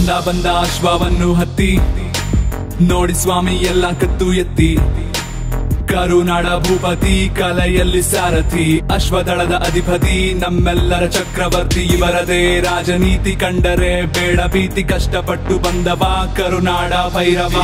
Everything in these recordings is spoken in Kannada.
ಬಂದ ಬಂದ ಅಶ್ವವನ್ನು ಹತ್ತಿ ನೋಡಿ ಸ್ವಾಮಿ ಎಲ್ಲ ಕತ್ತು ಎತ್ತಿ ಕರುನಾಡ ಭೂಪತಿ ಕಲೆಯಲ್ಲಿ ಸಾರಥಿ ಅಶ್ವದಳದ ಅಧಿಪತಿ ನಮ್ಮೆಲ್ಲರ ಚಕ್ರವರ್ತಿ ಇವರದೇ ರಾಜನೀತಿ ಕಂಡರೆ ಬೇಡ ಭೀತಿ ಕಷ್ಟಪಟ್ಟು ಬಂದವ ಕರುನಾಡ ಭೈರವ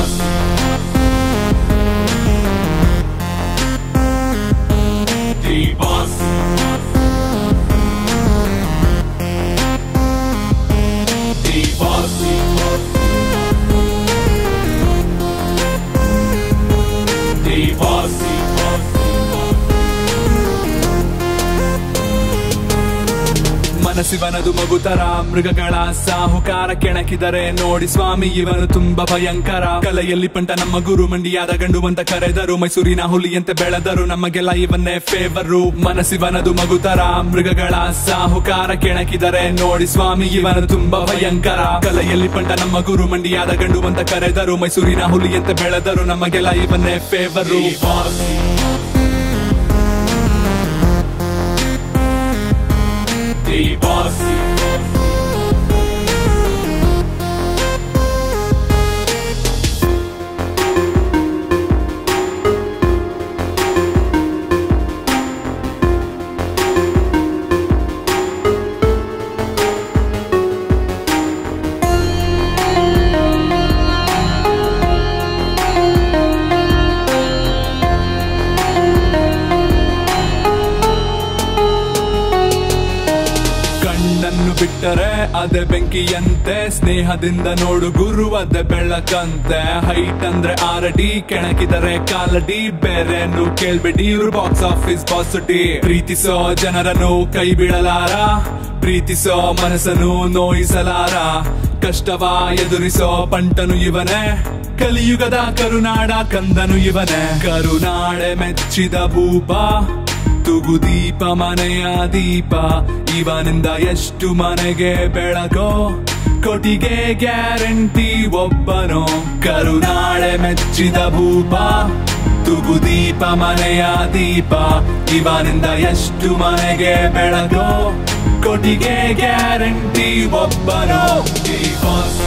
ಮನಸ್ಸಿವನದು ಮಗುತರ ಮೃಗಗಳ ಸಾಹುಕಾರ ಕೆಣಕಿದರೆ ನೋಡಿ ಸ್ವಾಮಿ ಇವನು ತುಂಬಾ ಭಯಂಕರ ಕಲೆಯಲ್ಲಿ ಪಂಟ ನಮ್ಮ ಗುರು ಮಂಡಿಯಾದ ಗಂಡು ಅಂತ ಕರೆದರು ಮೈಸೂರಿನ ಹುಲಿಯಂತೆ ಬೆಳೆದರು ನಮಗೆಲ್ಲ ಇವನ್ನೇ ಫೇವರು ಮನಸ್ಸಿವನದು ಮಗುತರ ಮೃಗಗಳ ಸಾಹುಕಾರ ಕೆಣಕಿದರೆ ನೋಡಿ ಸ್ವಾಮಿ ಇವನು ತುಂಬಾ ಭಯಂಕರ ಕಲೆಯಲ್ಲಿ ಪಂಟ ನಮ್ಮ ಗುರು ಮಂಡಿಯಾದ ಗಂಡು ಅಂತ ಕರೆದರು ಮೈಸೂರಿನ ಹುಲಿಯಂತೆ ಬೆಳೆದರು ನಮಗೆಲ್ಲ ಇವನ್ನೇ ಫೇವರು ಕಣ್ಣನ್ನು ಬಿಟ್ಟರೆ ಅದೇ ಬೆಂಕಿಯಂತೆ ಸ್ನೇಹದಿಂದ ನೋಡು ಗುರು ಅದೇ ಬೆಳಕಂತೆ ಹೈಟ್ ಅಂದ್ರೆ ಆರಡಿ ಕೆಣಕಿದರೆ ಕಾಲಡಿ ಬೇರೆನು ಕೇಳ್ಬಿಡಿ ಇವ್ರು ಬಾಕ್ಸ್ ಆಫೀಸ್ ಪಾಸಿಟಿ ಪ್ರೀತಿಸೋ ಜನರನ್ನು ಕೈ ಬಿಡಲಾರ ಪ್ರೀತಿಸೋ ಮನಸ್ಸನ್ನು ನೋಯಿಸಲಾರ ಕಷ್ಟವ ಎದುರಿಸೋ ಪಂಟನು ಇವನೇ ಕಲಿಯುಗದ ಕರುನಾಡ ಕಂದನು ಇವನೇ ಕರುನಾಡೆ ಮೆಚ್ಚಿದ ಭೂಪ ತುಗು ದೀಪ ಮನೆಯ ದೀಪ ಇವನಿಂದ ಎಷ್ಟು ಮನೆಗೆ ಬೆಳಕೋ ಕೊಟಿಗೆ ಗ್ಯಾರಂಟಿ ಒಬ್ಬನೋ ಕರುನಾಡೆ ಮೆಚ್ಚಿದ ಭೂಪ ತುಗು ದೀಪ ಮನೆಯ ದೀಪ ಇವನಿಂದ ಎಷ್ಟು ಮನೆಗೆ ಬೆಳಕೋ ಕೊಟಿಗೆ ಗ್ಯಾರಂಟಿ ಒಬ್ಬನೋ ದೀಪ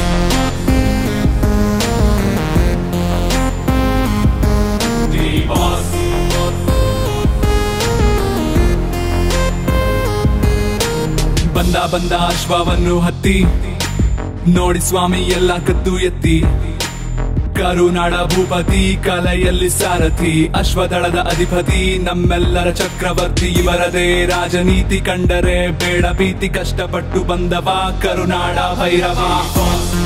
ಬಂದ ಬಂದ ಅಶ್ವವನ್ನು ಹತ್ತಿ ನೋಡಿ ಸ್ವಾಮಿ ಎಲ್ಲ ಕತ್ತು ಎತ್ತಿ ಕರುನಾಡ ಭೂಪತಿ ಕಲೆಯಲ್ಲಿ ಸಾರಥಿ ಅಶ್ವದಳದ ಅಧಿಪತಿ ನಮ್ಮೆಲ್ಲರ ಚಕ್ರವರ್ತಿ ಇವರದೇ ರಾಜನೀತಿ ಕಂಡರೆ ಬೇಡ ಭೀತಿ ಕಷ್ಟಪಟ್ಟು ಬಂದವ ಕರುನಾಡ ಭೈರವ